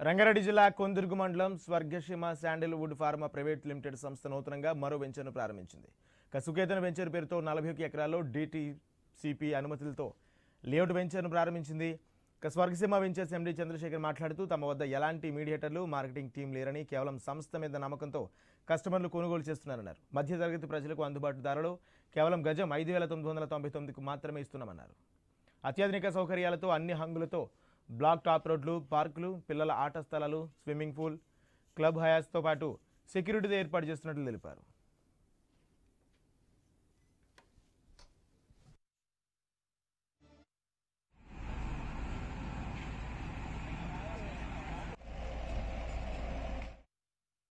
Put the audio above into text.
రంగారెడ్డి జిల్లా కొందుర్గు మండలం Swargaseema sandalwood pharma private limited సంస్థ నూతనంగా మరో వెంచర్ను ప్రారంభించింది ఇక సుకేతన వెంచర్ పేరుతో నలభై ఒక ఎకరాల్లో డిటిసిపి అనుమతులతో లేఅవుట్ వెంచర్ను ప్రారంభించింది ఇక స్వర్గసీమ వెంచర్స్ ఎండీ చంద్రశేఖర్ మాట్లాడుతూ తమ వద్ద ఎలాంటి మీడియేటర్లు మార్కెటింగ్ టీం లేరని కేవలం సంస్థ మీద నమ్మకంతో కస్టమర్లు కొనుగోలు చేస్తున్నారన్నారు మధ్యతరగతి ప్రజలకు అందుబాటు ధరలో కేవలం గజం ఐదు వేల తొమ్మిది వందల తొంభై తొమ్మిదికి మాత్రమే ఇస్తున్నామన్నారు అత్యాధునిక సౌకర్యాలతో అన్ని హంగులతో బ్లాక్ టాప్ రోడ్లు పార్కులు పిల్లల ఆట స్థలాలు స్విమ్మింగ్ పూల్ క్లబ్ హయాస్తో పాటు సెక్యూరిటీతో ఏర్పాటు చేస్తున్నట్లు తెలిపారు